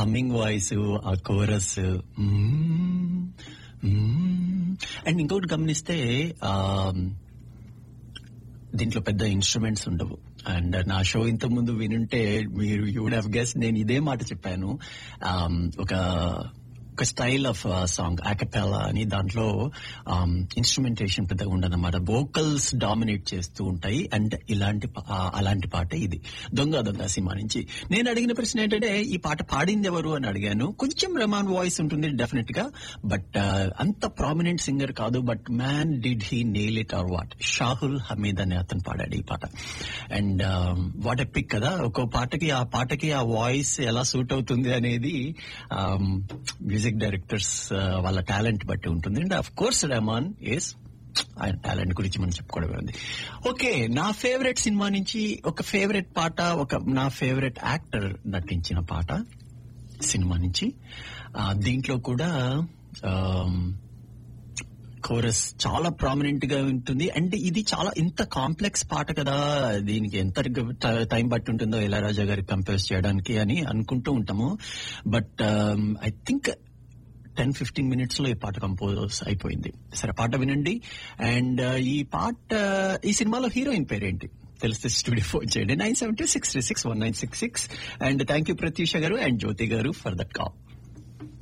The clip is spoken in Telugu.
హమ్మింగ్ వాయిస్ ఆ కోరస్ అండ్ ఇంకొకటి గమనిస్తే ఆ, దీంట్లో పెద్ద ఇన్స్ట్రుమెంట్స్ ఉండవు అండ్ నా షో ఇంత ముందు వినుంటే మీరు యూ వుడ్ హ్యావ్ గెస్ నేను ఇదే మాట చెప్పాను Um, ఒక ఒక స్టైల్ ఆఫ్ సాంగ్ ఆకపెలా అని దాంట్లో ఇన్స్ట్రుమెంటేషన్ పెద్దగా ఉండదన్నమాట వోకల్స్ డామినేట్ చేస్తూ ఉంటాయి అండ్ ఇలాంటి పా- ఆ, అలాంటి పాట ఇది దొంగ దొంగ సినిమా నుంచి నేను అడిగిన ప్రశ్న ఏంటంటే ఈ పాట పాడింది ఎవరు అని అడిగాను కొంచెం రెమాన్ వాయిస్ ఉంటుంది డెఫినెట్ గా బట్ అంత ప్రామినెంట్ సింగర్ కాదు but man did he nail it or what Shahul Hameed అనే అతను పాడాడు ఈ పాట అండ్ వాట్ ఎ పిక్ కదా ఒక పాటకి ఆ పాటకి ఆ వాయిస్ ఎలా సూట్ అవుతుంది అనేది మ్యూజిక్ డైరెక్టర్స్ వాళ్ళ టాలెంట్ బట్టి ఉంటుంది అండ్ అఫ్ కోర్స్ రెమాన్ ఎస్ ఆయన టాలెంట్ గురించి మనం చెప్పుకోవడమే ఉంది ఓకే నా ఫేవరెట్ సినిమా నుంచి ఒక ఫేవరెట్ పాట ఒక నా ఫేవరెట్ యాక్టర్ నటించిన పాట సినిమా నుంచి ఆ, దీంట్లో కూడా కోరస్ చాలా ప్రామినెంట్ గా ఉంటుంది అండ్ ఇది చాలా ఇంత కాంప్లెక్స్ పాట కదా దీనికి ఎంత టైం బట్టి ఉంటుందో ఇళయరాజా గారికి కంపోజ్ చేయడానికి అని అనుకుంటూ ఉంటాము but I think ten fifteen minutes లో ఈ పాట కంపోజ్ అయిపోయింది సరే పాట వినండి అండ్ ఈ పాట ఈ సినిమాలో హీరోయిన్ పేరేంటి తెలిస్తే స్టూడియో ఫోన్ చేయండి nine seven two six three six one nine six six and thank you Pratyusha garu and జ్యోతి గారు ఫర్ దట్ కాల్